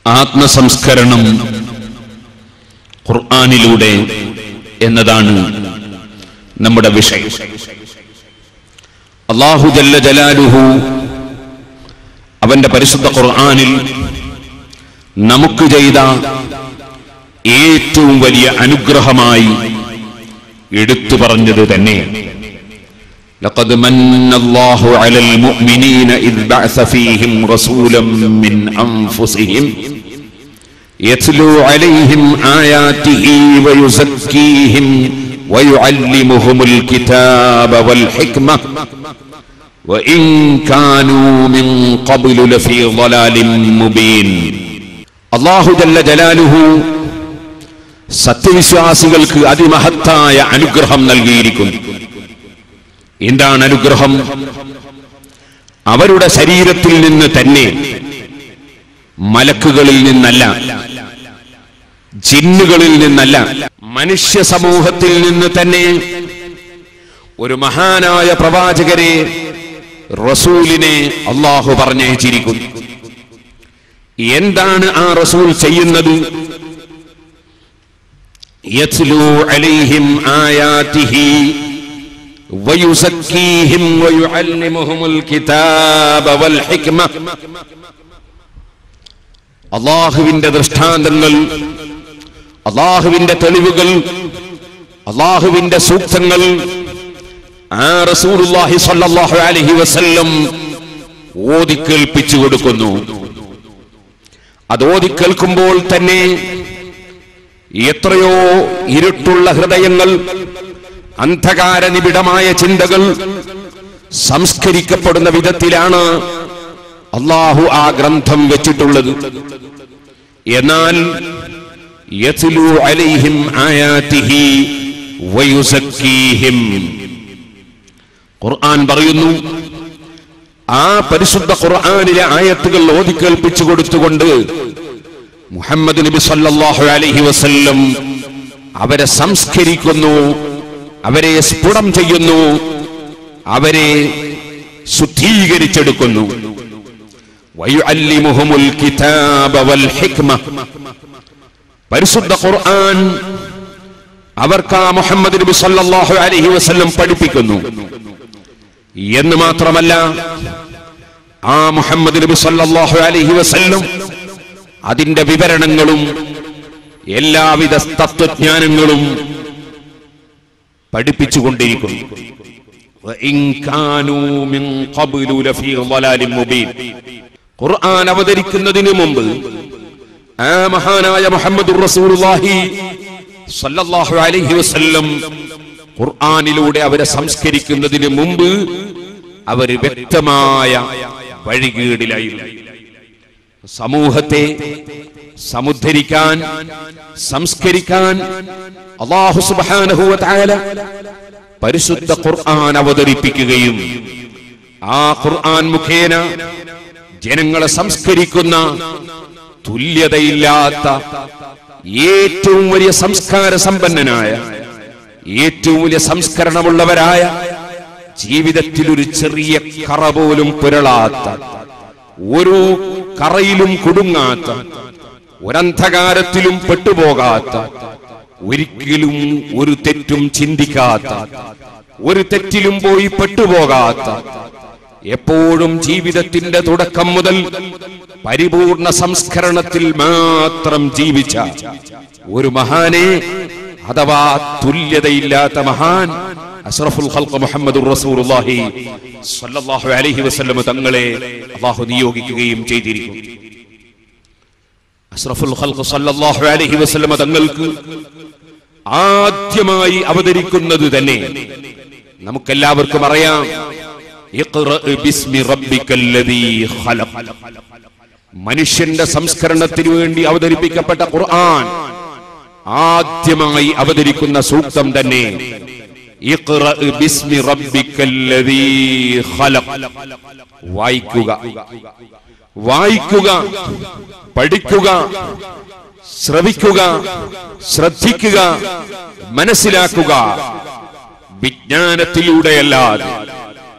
ആത്മസംസ്കരണം ഖുർആാനിലൂടെ എന്നതാണ് നമ്മുടെ വിഷയം അള്ളാഹു ജല്ല ജലാലുഹു അവന്റെ പരിശുദ്ധ ഖുർആാനിൽ നമുക്ക് ചെയ്ത ഏറ്റവും വലിയ അനുഗ്രഹമായി എടുത്തു പറഞ്ഞത് തന്നെ لقد من الله على المؤمنين إذ بعث فيهم رسولا من أنفسهم يتلو عليهم آياته ويزكيهم ويعلمهم الكتاب والحكمة وإن كانوا من قبل لفي ضلال مبين الله جل جلاله സത്യവിശ്വാസികൾക്ക് അതിമഹത്തായ അനുഗ്രഹം നൽകിയിരിക്കുന്നു എന്താണ് അനുഗ്രഹം അവരുടെ ശരീരത്തിൽ നിന്ന് തന്നെ മലക്കുകളിൽ നിന്നല്ല ജിന്നുകളിൽ നിന്നല്ല മനുഷ്യ സമൂഹത്തിൽ നിന്ന് തന്നെ ഒരു മഹാനായ പ്രവാചകരെ റസൂലിനെ അള്ളാഹു പറഞ്ഞയച്ചിരിക്കുന്നു എന്താണ് ആ റസൂൽ ചെയ്യുന്നത് യത്ലു അലൈഹിം ആയാതിഹി ويزكيهم ويعلمهم الكتاب والحكمة അള്ളാഹുവിന്റെ ദൃഷ്ടാന്തങ്ങൾ അള്ളാഹുവിന്റെ തെളിവുകൾ അള്ളാഹുവിന്റെ സൂക്തങ്ങൾ ആ റസൂലുള്ളാഹി സ്വല്ലല്ലാഹു അലൈഹി വസല്ലം ഓതിക്കേൽപ്പിച്ചു കൊടുക്കുന്നു അത് ഓതിക്കേൽക്കുമ്പോൾ തന്നെ എത്രയോ ഇരുട്ടുള്ള ഹൃദയങ്ങൾ അന്ധകാര നിബിഡമായ ചിന്തകൾ സംസ്കരിക്കപ്പെടുന്ന വിധത്തിലാണ് അള്ളാഹു ആ ഗ്രന്ഥം വെച്ചിട്ടുള്ളത് എന്നാൽ യത്ലു അലൈഹിം ആയാതിഹി വയുസക്കീഹിം ഖുർആൻ പറയുന്നു ആ പരിശുദ്ധ ഖുർആനിലെ ആയത്തുകൾ ഓതിക്കേൽപ്പിച്ചു കൊടുത്തുകൊണ്ട് മുഹമ്മദ് നബി സല്ലല്ലാഹു അലൈഹി വസല്ലം അവരെ സംസ്കരിക്കുന്നു അവരെ സ്ഫുടം ചെയ്യുന്നു അവരെ ശുദ്ധീകരിച്ചെടുക്കുന്നു വയുഅല്ലിമുഹുമുൽ കിതാബ വൽ ഹിക്മ പരിശുദ്ധ ഖുർആൻ അവർക്ക് ആ മുഹമ്മദ് നബി സല്ലല്ലാഹു അലൈഹി വസല്ലം പഠിപ്പിക്കുന്നു എന്ന് മാത്രമല്ല ആ മുഹമ്മദ് നബി സല്ലല്ലാഹു അലൈഹി വസല്ലം അതിന്റെ വിവരണങ്ങളും എല്ലാവിധ തത്വജ്ഞാനങ്ങളും പഠിപ്പിച്ചുകൊണ്ടിരിക്കുന്നു وإن كانوا من قبل لفي ضلال مبين ഖുർആൻ അവതരിക്കുന്നതിന് മുമ്പ് ആ മഹാനായ മുഹമ്മദ് റസൂലുള്ളാഹി സല്ലല്ലാഹു അലൈഹി വസല്ലം ഖുർആനിലൂടെ അവരെ സംസ്കരിക്കുന്നതിന് മുമ്പ് അവർ വ്യക്തമായ വഴികേടിലായിരുന്നു സമൂഹത്തെ സമുദ്ധരിക്കാൻ സംസ്കരിക്കാൻ അള്ളാഹു സുബ്ഹാനഹു വ തആല പരിശുദ്ധ ഖുർആൻ അവതരിപ്പിക്കുകയും ആ ഖുർആൻ മുഖേന ജനങ്ങളെ സംസ്കരിക്കുന്ന തുല്യതയില്ലാത്ത ഏറ്റവും വലിയ സംസ്കാര സമ്പന്നനായ ഏറ്റവും വലിയ സംസ്കരണമുള്ളവരായ ജീവിതത്തിൽ ഒരു ചെറിയ കറ പോലും പുരളാത്ത ഒരു കറയിലും കുടുങ്ങാത്ത ഒരന്ധകാരത്തിലും പെട്ടുപോകാത്ത ഒരിക്കലും ഒരു തെറ്റും ചിന്തിക്കാത്ത ഒരു തെറ്റിലും പോയി പെട്ടുപോകാത്ത എപ്പോഴും ജീവിതത്തിന്റെ തുടക്കം മുതൽ പരിപൂർണ സംസ്കരണത്തിൽ മാത്രം ജീവിച്ച ഒരു മഹാനെ അഥവാ തുല്യതയില്ലാത്ത മഹാൻ അഷ്റഫുൽ ഖൽഖ് മുഹമ്മദുർ റസൂലുള്ളാഹി സ്വല്ലല്ലാഹു അലൈഹി വസല്ലം തങ്ങളെ അല്ലാഹു നിയോഗിക്കുകയും ചെയ്തിരിക്കുന്നു അഷ്റഫുൽ ഖൽഖ് സ്വല്ലല്ലാഹു അലൈഹി വസല്ലം തങ്ങൾക്ക് ആദ്യമായി അവതരിക്കുന്നത് തന്നെ നമുക്കെല്ലാവർക്കും അറിയാം ഇഖ്റ ബിസ്മി റബ്ബിക്കല്ലദീ ഖലഖ് മനുഷ്യന്റെ സംസ്കരണത്തിന് വേണ്ടി അവതരിപ്പിക്കപ്പെട്ട ഖുർആൻ ആദ്യമായി അവതരിക്കുന്ന സൂക്തം തന്നെ ഇഖ്റ ബിസ്മി റബ്ബിക്കല്ലദീ ഖലഖ് വായിക്കുക വായിക്കുക പഠിക്കുക ശ്രവിക്കുക ശ്രദ്ധിക്കുക മനസ്സിലാക്കുക വിജ്ഞാനത്തിലൂടെയല്ലാതെ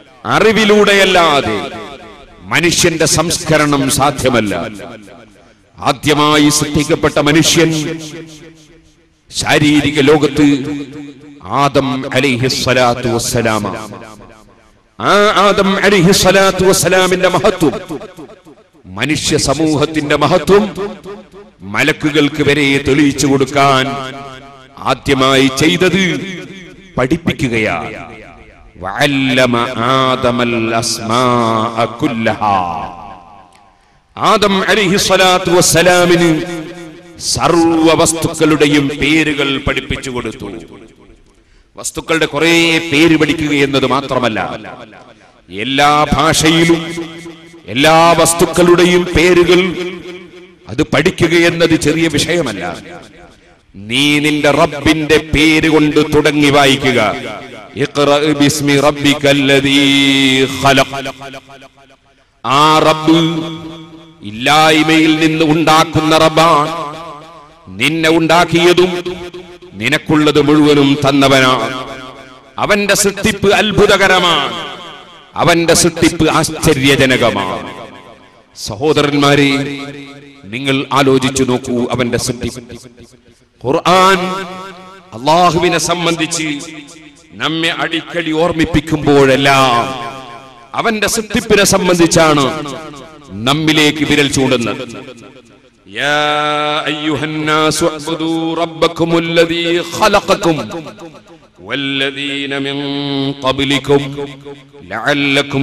അറിവിലൂടെയല്ലാതെ മനുഷ്യന്റെ സംസ്കരണം സാധ്യമല്ല ആദ്യമായി സൃഷ്ടിക്കപ്പെട്ട മനുഷ്യൻ ശാരീരിക ലോകത്ത് ആദം അലിഹിസ്വലാത്തു വസ്സലാമ ആ ആദം അലിഹിസ്വലാത്തു വസ്സലാമിന്റെ മഹത്വം മനുഷ്യ സമൂഹത്തിന്റെ മഹത്വം മലക്കുകൾക്ക് വരെ തെളിയിച്ചു കൊടുക്കാൻ ആദ്യമായി ചെയ്തത് പഠിപ്പിക്കുകയാണ് വഅല്ലമ ആദമൽ അസ്മാഅ കുല്ലഹാ. ആദം അലിഹിസ്വലാത്തു വസ്സലാമിന് സർവ വസ്തുക്കളുടെയും പേരുകൾ പഠിപ്പിച്ചു കൊടുത്തു വസ്തുക്കളുടെ കുറെ പേര് പഠിക്കുക എന്നത് മാത്രമല്ല എല്ലാ ഭാഷയിലും എല്ലാ വസ്തുക്കളുടെയും പേരുകൾ അത് പഠിക്കുക എന്നത് ചെറിയ വിഷയമല്ല നീ നിന്റെ റബ്ബിന്റെ പേര് കൊണ്ട് തുടങ്ങി വായിക്കുക ഇഖ്റഅ ബിസ്മി റബ്ബിക്കല്ലദീ ഖലഖ് ആ റബ്ബ് ഇല്ലായ്മയിൽ നിന്ന് ഉണ്ടാക്കുന്ന റബ്ബാണ് നിന്നെ ഉണ്ടാക്കിയതും നിനക്കുള്ളത് മുഴുവനും തന്നവനാണ് അവന്റെ സൃഷ്ടിപ്പ് അത്ഭുതകരമാണ് അവന്റെ സൃഷ്ടിപ്പ് ആശ്ചര്യജനകമാണ് സഹോദരന്മാരെ നിങ്ങൾ ആലോചിച്ചു നോക്കൂ അവന്റെ സൃഷ്ടിപ്പ് ഖുർആൻ അള്ളാഹുവിനെ സംബന്ധിച്ച് നമ്മെ അടിക്കടി ഓർമ്മിപ്പിക്കുമ്പോഴെല്ലാം അവന്റെ സൃഷ്ടിപ്പിനെ സംബന്ധിച്ചാണ് നമ്മിലേക്ക് വിരൽ ചൂണ്ടുന്നത് يا أيها الناس اعبدوا ربكم الذي خلقكم والذين من قبلكم لعلكم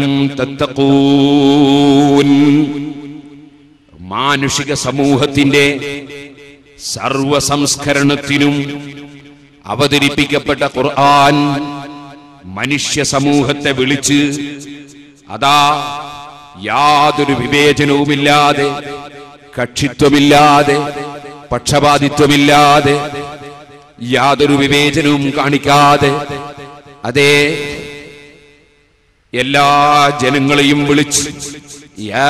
تتقون മാനുഷിക സമൂഹത്തിന്റെ സർവ സംസ്കരണത്തിനും അവതരിപ്പിക്കപ്പെട്ട ഖുർആൻ മനുഷ്യ സമൂഹത്തെ വിളിച്ച് അതാ യാതൊരു വിവേചനവുമില്ലാതെ കക്ഷിത്വമില്ലാതെ പക്ഷപാതിത്വമില്ലാതെ യാതൊരു വിവേചനവും കാണിക്കാതെ അതേ എല്ലാ ജനങ്ങളെയും വിളിച്ച് യാ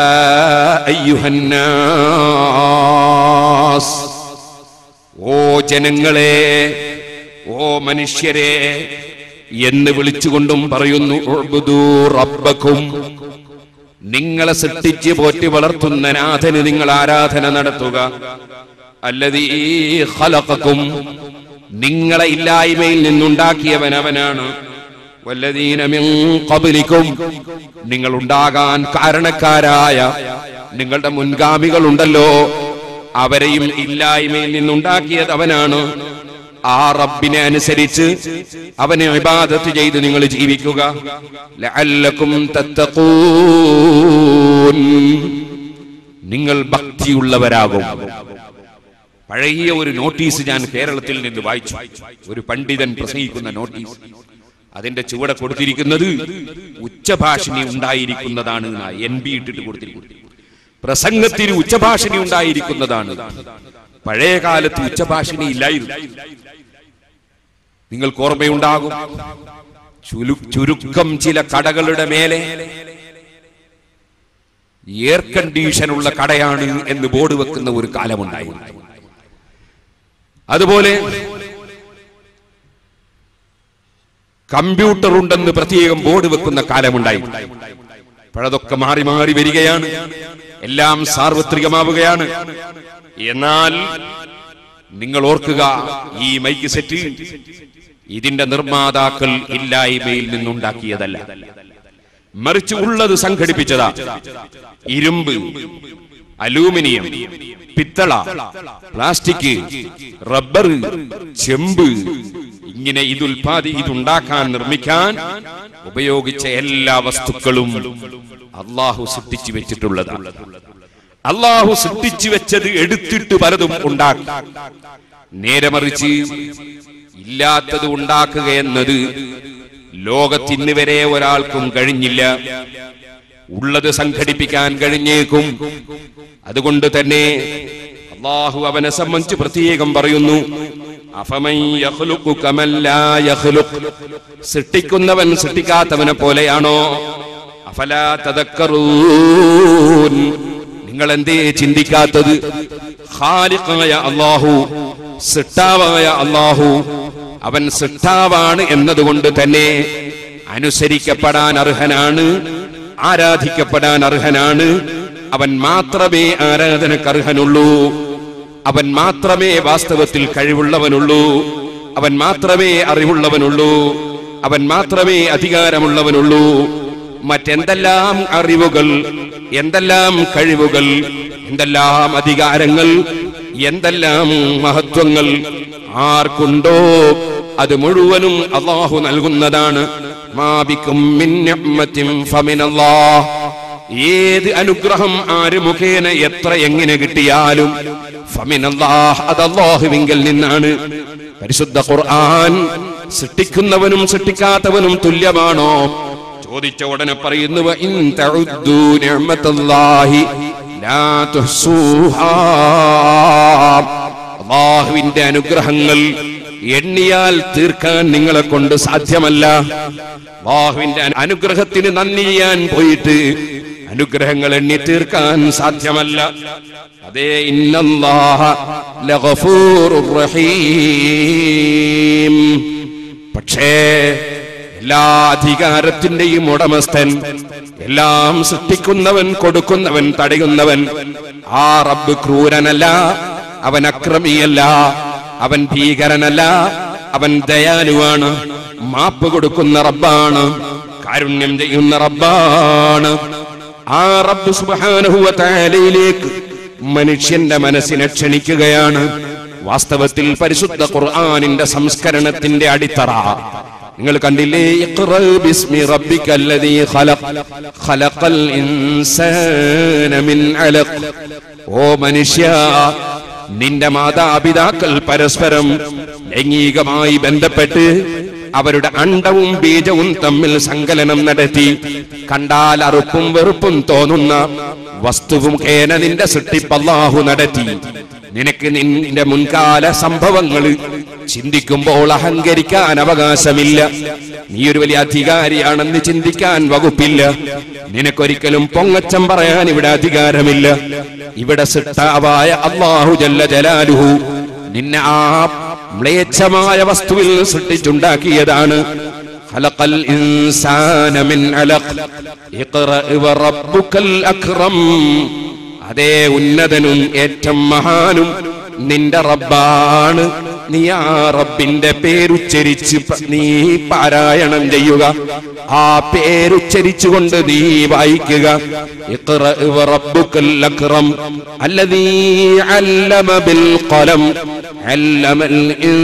അയ്യുഹന്നാസ് ഓ ജനങ്ങളെ ഓ മനുഷ്യരെ എന്ന് വിളിച്ചുകൊണ്ടും പറയുന്നു ഉഅ്ബുദൂ റബ്ബക്കും നിങ്ങളെ സൃഷ്ടിച്ച് പോറ്റി വളർത്തുന്ന നാഥന് നിങ്ങൾ ആരാധന നടത്തുക അല്ലതീ ഖലഖക്കും നിങ്ങളെ ഇല്ലായ്മയിൽ നിന്നുണ്ടാക്കിയവൻ അവനാണ് വല്ലദീന മിൻ ഖബ്ലിക്കും നിങ്ങൾ ഉണ്ടാകാൻ കാരണക്കാരായ നിങ്ങളുടെ മുൻഗാമികൾ ഉണ്ടല്ലോ അവരെയും ഇല്ലായ്മയിൽ നിന്നുണ്ടാക്കിയത് അവനാണ് ആ റബ്ബിനെ അനുസരിച്ച് അവനെ ഇബാദത്ത് ചെയ്ത് നിങ്ങൾ ജീവിക്കുക ലഅല്ലക്കും തത്തഖൂൻ നിങ്ങൾ ഭക്തിയുള്ളവരാകും പഴയ ഒരു നോട്ടീസ് ഞാൻ കേരളത്തിൽ നിന്ന് വായിച്ചു ഒരു പണ്ഡിതൻ പ്രസംഗിക്കുന്ന നോട്ടീസ് അതിന്റെ ചുവടെ കൊടുത്തിരിക്കുന്നത് ഉച്ചഭാഷിണി ഉണ്ടായിരിക്കുന്നതാണ് എൻ ബി ഇട്ടിട്ട് കൊടുത്തിരിക്കുന്നത് പ്രസംഗത്തിന് ഉച്ചഭാഷിണി ഉണ്ടായിരിക്കുന്നതാണ് പഴയ കാലത്ത് ഉച്ചഭാഷിണി ഇല്ലായിരുന്നു നിങ്ങൾക്ക് ഓർമ്മയുണ്ടാകും ചുലു- ചുരുക്കം ചില കടകളുടെ മേലെ എയർ കണ്ടീഷനുള്ള കടയാണ് എന്ന് ബോർഡ് വെക്കുന്ന ഒരു കാലമുണ്ടായിരുന്നു അതുപോലെ കമ്പ്യൂട്ടർ ഉണ്ടെന്ന് പ്രത്യേകം ബോർഡ് വെക്കുന്ന കാലമുണ്ടായി പഴതൊക്കെ മാറി മാറി വരികയാണ് എല്ലാം സാർവത്രികമാവുകയാണ് എന്നാൽ നിങ്ങൾ ഓർക്കുക ഈ മൈക്ക് സെറ്റ് ഇതിന്റെ നിർമ്മാതാക്കൾ ഇല്ലായ്മയിൽ നിന്നുണ്ടാക്കിയതല്ല മറിച്ച് ഉള്ളത് സംഘടിപ്പിച്ചതാ ഇരുമ്പ് അലൂമിനിയം പിത്തള പ്ലാസ്റ്റിക് റബ്ബർ ചെമ്പ് ഇങ്ങനെ ഇത് ഉൽപാദി ഇതുണ്ടാക്കാൻ നിർമ്മിക്കാൻ ഉപയോഗിച്ച എല്ലാ വസ്തുക്കളും അള്ളാഹു സൃഷ്ടിച്ചു വെച്ചിട്ടുള്ളതാണ് അള്ളാഹു സൃഷ്ടിച്ചു വെച്ചത് എടുത്തിട്ട് പലതും ഉണ്ടാക്കി നേരെ മറിച്ച് ഇല്ലാത്തത് ഉണ്ടാക്കുക എന്നത് ലോകത്തിന്ന് വരെ ഒരാൾക്കും കഴിഞ്ഞില്ല ഉള്ളത് സംഘടിപ്പിക്കാൻ കഴിഞ്ഞേക്കും അതുകൊണ്ട് തന്നെ അള്ളാഹു അവനെ സംബന്ധിച്ച് പ്രത്യേകം പറയുന്നു അഫമൻ യഖ്ലുഖു കമൻ ലാ യഖ്ലുഖ്. സൃഷ്ടിക്കുന്നവൻ സൃഷ്ടിക്കാത്തവനെ പോലെയാണോ അഫലാ തദക്കറൂൻ നിങ്ങൾ എന്തേ ചിന്തിക്കാത്തത് ഖാലിഖായ അള്ളാഹു സൃഷ്ടാവായ അള്ളാഹു അവൻ സൃഷ്ടാവാണ് എന്നതുകൊണ്ട് തന്നെ അനുസരിക്കപ്പെടാൻ അർഹനാണ് ആരാധിക്കപ്പെടാൻ അർഹനാണ് അവൻ മാത്രമേ ആരാധനക്കർഹനുള്ളൂ അവൻ മാത്രമേ വാസ്തവത്തിൽ കഴിവുള്ളവനുള്ളൂ അവൻ മാത്രമേ അറിവുള്ളവനുള്ളൂ അവൻ മാത്രമേ അധികാരമുള്ളവനുള്ളൂ മറ്റെന്തെല്ലാം അറിവുകൾ എന്തെല്ലാം കഴിവുകൾ എന്തെല്ലാം അധികാരങ്ങൾ എന്തെല്ലാം മഹത്വങ്ങൾ ആർക്കുണ്ടോ അത് മുഴുവനും അള്ളാഹു നൽകുന്നതാണ് മാബിക്കും മിൻ നിഅ്മത്തിൻ ഫമിനല്ലാഹ് ഏത് അനുഗ്രഹം ആര് മുഖേന എത്ര എങ്ങനെ കിട്ടിയാലും ഫമിനല്ലാഹ് അത് അല്ലാഹുവിങ്കൽ നിന്നാണ് പരിശുദ്ധ ഖുർആൻ സൃഷ്ടിക്കുന്നവനും സൃഷ്ടിക്കാത്തവനും തുല്യമാണോ ചോദിച്ച ഉടനെ പറയുന്നു "വ ഇൻ തഉദ്ദൂ നിഅ്മത്തല്ലാഹി ലാ തുഹ്സൂഹാ അള്ളാഹുവിന്റെ അനുഗ്രഹങ്ങൾ എണ്ണിയാൽ തീർക്കാൻ നിങ്ങളെ കൊണ്ട് സാധ്യമല്ല അള്ളാഹുവിന്റെ അനു- അനുഗ്രഹത്തിന് നന്ദി ചെയ്യാൻ പോയിട്ട് അനുഗ്രഹങ്ങൾ എണ്ണി തീർക്കാൻ സാധ്യമല്ല അതേ ഇന്നല്ലാഹ ലഗഫൂറുർ റഹീം പക്ഷേ എല്ലാ അധികാരത്തിന്റെയും ഉടമസ്ഥൻ എല്ലാം സൃഷ്ടിക്കുന്നവൻ കൊടുക്കുന്നവൻ തടയുന്നവൻ ആ റബ്ബ് ക്രൂരനല്ല അവൻ അക്രമിയല്ല അവൻ ഭീകരനല്ല അവൻ ദയാലുവാണ് മാപ്പ് കൊടുക്കുന്ന റബ്ബാണ് കാരുണ്യം ചെയ്യുന്ന റബ്ബാണ് ആ റബ്ബ് സുബ്ഹാനഹു തആലയിലേക്ക് മനുഷ്യന്റെ മനസ്സിനെ ക്ഷണിക്കുകയാണ് വാസ്തവത്തിൽ പരിശുദ്ധ ഖുർആനിന്റെ സംസ്കരണത്തിന്റെ അടിത്തറ നിങ്ങൾ കണ്ടില്ലേ ഇഖ്റ ബിസ്മി റബ്ബിക്കല്ലദീ ഖലഖ് ഖലഖൽ ഇൻസാന മിൻ അലഖ് ഓ മനുഷ്യ നിന്റെ മാതാപിതാക്കൾ പരസ്പരം ലൈംഗികമായി ബന്ധപ്പെട്ട് അവരുടെ അണ്ടവും ബീജവും തമ്മിൽ സങ്കലനം നടത്തി കണ്ടാൽ അറുപ്പും വെറുപ്പും തോന്നുന്ന വസ്തുവും കേന നിന്റെ സൃഷ്ടിപ്പല്ലാഹു നടത്തി നിനക്ക് നിന്റെ മുൻകാല സംഭവങ്ങൾ ചിന്തിക്കുമ്പോൾ അഹങ്കരിക്കാൻ അവകാശമില്ല നീ ഒരു വലിയ അധികാരിയാണെന്ന് ചിന്തിക്കാൻ വകുപ്പില്ല നിനക്കൊരിക്കലും പൊങ്ങച്ചം പറയാൻ ഇവിടെ അധികാരമില്ല ഇവിടെ സിട്ടാവായ അള്ളാഹു ജല്ല ജലാലുഹു നിന്നെ ആ മ്ലേച്ഛമായ വസ്തുവിൽ സൃഷ്ടിച്ചുണ്ടാക്കിയതാണ് خلق الإنسان من علق اقرأ وربك الأكرم അതേ ഉന്നതനും ഏറ്റവും മഹാനും നിന്റെ റബ്ബാണ് നീ ആ റബ്ബിന്റെ പേരുച്ചരിച്ച് പ- നീ പാരായണം ചെയ്യുക ആ പേരുച്ചരിച്ചുകൊണ്ട് നീ വായിക്കുക ഇഖ്റ വറബ്ബുക്കൽ അക്രം അല്ലദീ അല്ലമ ബിൽ ഖലം അല്ലമൽ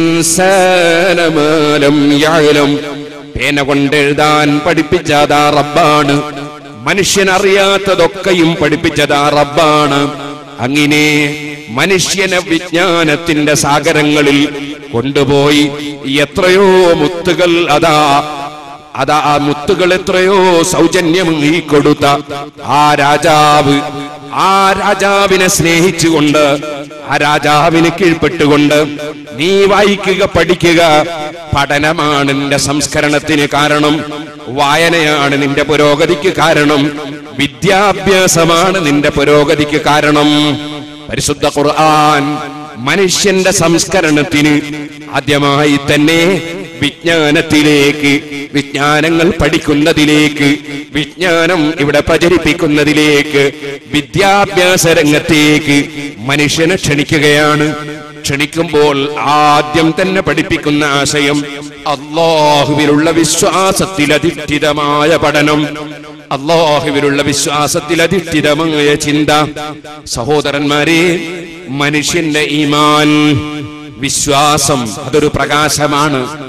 ഇൻസാന മാ ലം യഅലം പേന കൊണ്ടെഴുതാൻ പഠിപ്പിച്ചതാ റബ്ബാണ് മനുഷ്യൻ അറിയാത്തതൊക്കെയും പഠിപ്പിച്ചതാ റബ്ബാണ് അങ്ങനെ മനുഷ്യനെ വിജ്ഞാനത്തിന്റെ സാഗരങ്ങളിൽ കൊണ്ടുപോയി എത്രയോ മുത്തുകൾ അതാ അതാ ആ മുത്തുകൾ എത്രയോ സൗജന്യം ഈ കൊടുത്ത ആ രാജാവ് ആ രാജാവിനെ സ്നേഹിച്ചുകൊണ്ട് ആ രാജാവിന് കീഴ്പ്പെട്ടുകൊണ്ട് നീ വായിക്കുക പഠിക്കുക പഠനമാണ് നിന്റെ സംസ്കരണത്തിന് കാരണം വായനയാണ് നിന്റെ പുരോഗതിക്ക് കാരണം വിദ്യാഭ്യാസമാണ് നിന്റെ പുരോഗതിക്ക് കാരണം പരിശുദ്ധ ഖുർആൻ മനുഷ്യന്റെ സംസ്കരണത്തിന് ആദ്യമായി തന്നെ വിജ്ഞാനത്തിലേക്ക് വിജ്ഞാനങ്ങൾ പഠിക്കുന്നതിലേക്ക് വിജ്ഞാനം ഇവിടെ പ്രചരിപ്പിക്കുന്നതിലേക്ക് വിദ്യാഭ്യാസ രംഗത്തേക്ക് മനുഷ്യനെ ക്ഷണിക്കുകയാണ് ക്ഷണിക്കുമ്പോൾ ആദ്യം തന്നെ പഠിപ്പിക്കുന്ന ആശയം അള്ളാഹുവിലുള്ള വിശ്വാസത്തിൽ അധിഷ്ഠിതമായ പഠനം അള്ളാഹുവിലുള്ള വിശ്വാസത്തിൽ അധിഷ്ഠിതമായ ചിന്ത സഹോദരന്മാരെ മനുഷ്യന്റെ ഈമാൻ വിശ്വാസം അതൊരു പ്രകാശമാണ്